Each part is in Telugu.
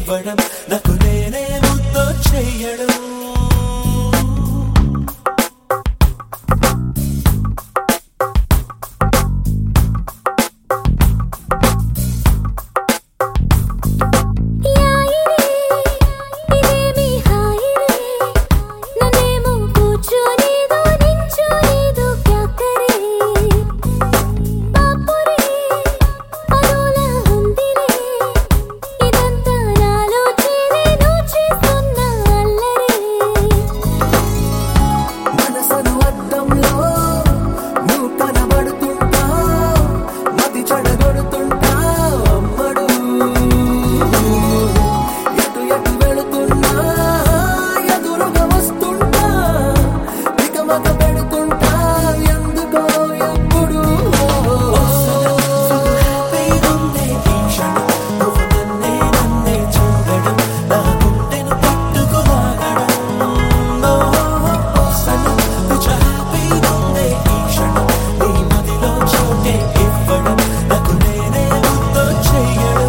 ఇవ్వడం నాకు నేనే ముద్దు చెయ్యడం యాయిరే ఇదేమి హాయిరే నన్నేమో కూర్చోలేదు నించోలేదు క్యా కరే బాపురే అదోలా ఉందిలే ఇదంతా నాలో చేరే నువ్వు చేస్తున్న అల్లరే మనసను అద్దంలో నువ్వు కనబడుతుంటా మది చెడగొడుతుంటా అమ్మడు ఎటు ఎటు వెళుతున్నా ఎదురుగా వస్తుంటా ఇక మగ పెడుతుంటా ఎందుకో ఎప్పుడు హ్యాపీగుందే ఈ క్షణం నువ్వు నన్నే నన్నే చూడడం నా గుండెను పట్టుకులాగడం సనం పిచ్చ హ్యాపీగుందే ఈ క్షణం నీ మదిలో చోటే ఇవ్వడం నాకు నేనే ముద్దు చెయ్యడం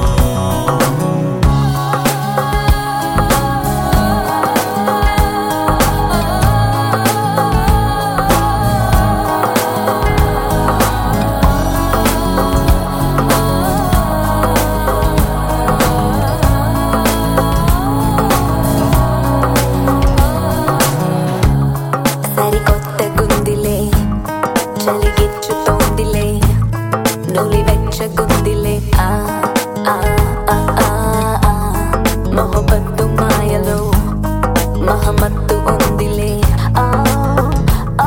సరికొత్త గుందిలే చలిగిచ్చుతోందిలే నులి వెచ్చగుందిలే ఆ ఆ ఆ ఆ ఆ మొహబత్తు మాయలో మహమత్తు ఉందిలే ఆ ఆ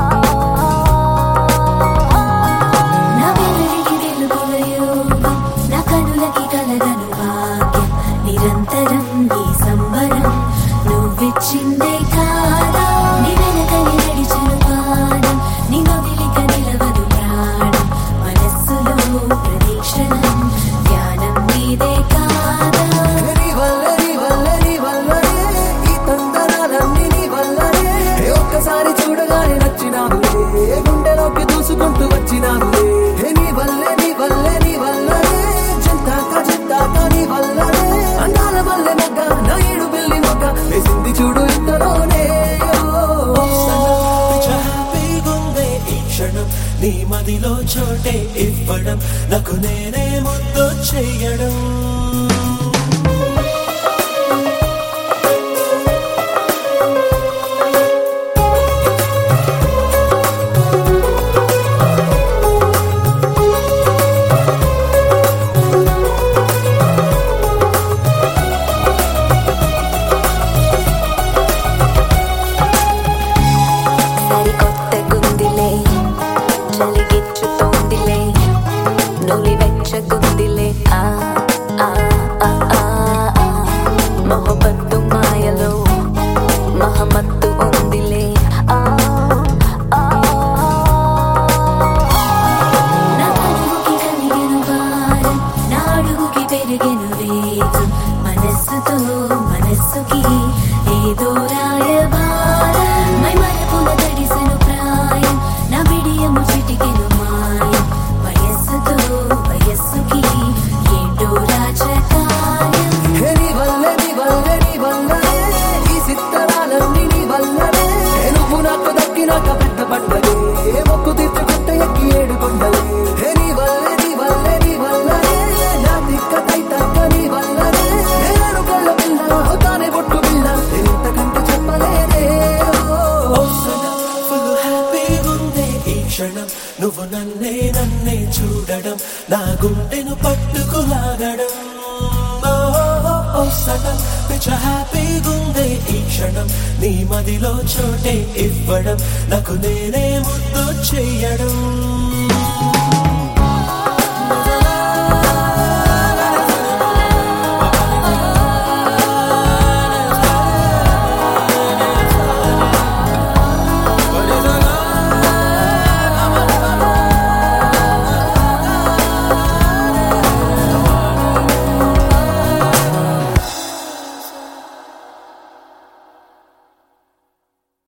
నా వెలుగుకి వెలుగుల యోగం నా కనులకి కలగను భాగ్యం నిరంతరం ఈ సంబరం నువ్విచ్చిందే కాదా నీ వెనకని నడిచను పాదం నీ నొదిలిక నిలవదు ప్రాణం మనస్సులో ప్రదీక్షణం ధ్యానం నీదే కాదా నీ వల్లే నీ వల్లే నీ వల్లనే ఈ తొందరలన్నీ నీ వల్లనే ఏ ఒక్కసారి చూడగానే నచ్చినావులే గుండెలోకి దూసుకుంటూ వచ్చినావులే ఏ నీ వల్లే నీ వల్లే నీ వల్లనే చింతాక చింతాక నీ వల్లనే అందాల వల్లే మొగ్గ నా ఏడు పిల్లి మొగ్గ వేసింది చూడు ఇంతలోనే హ్యాపీగుందే ఈ క్షణం నీ మదిలో చోటే ఇవ్వడం నాకు నేనే ముద్దు చెయ్యడం సరికొత్త గుందిలే చలిగిచ్చుతోందిలే నులి వెచ్చగుందిలే ఆ ఆ ఆ ఆ ఆ మొహబత్తు మాయలో మహమత్తు ఉందిలే ఆ ఆ నా కనుగుకి కలిగెను భారం నా అడుగుకి పెరిగెను వేగం మనస్సుతో మనస్సుకి ఏదో రాయబారం మై మరపున తడిసెను ప్రాయం నా బిడియము చిటికెను మాయం వయస్సుతో వయస్సుకి ఏంటో రాజకాయం హే నీ వల్లే నీ వల్లే నీ వల్లనే ఈ సిత్తరాలన్నీ నీ వల్లనే హే నువ్వు నాకు దక్కినాక పెద్ద పండగే మొక్కు తీర్చుకుంటే ఎక్కి ఏడు కొండలే హే నీ వల్లే నీ వల్లే నీ వల్లనే నా తిక్క తైతక్క నీ వల్లనే నేను కళ్ళ పిల్ల తానే బొట్టు పిల్ల ఇంతకంటే చెప్పలేదే ఫుల్ హ్యాపీగుందే ఈ క్షణం నువ్వు నన్నే నన్నే చూడడం నా గుండెను పట్టుకులాగడం ఓ సగం పిచ్చ హ్యాపీగుందే ఈ క్షణం నీ మదిలో చోటే ఇవ్వడం నాకు నేనే ముద్దు చెయ్యడం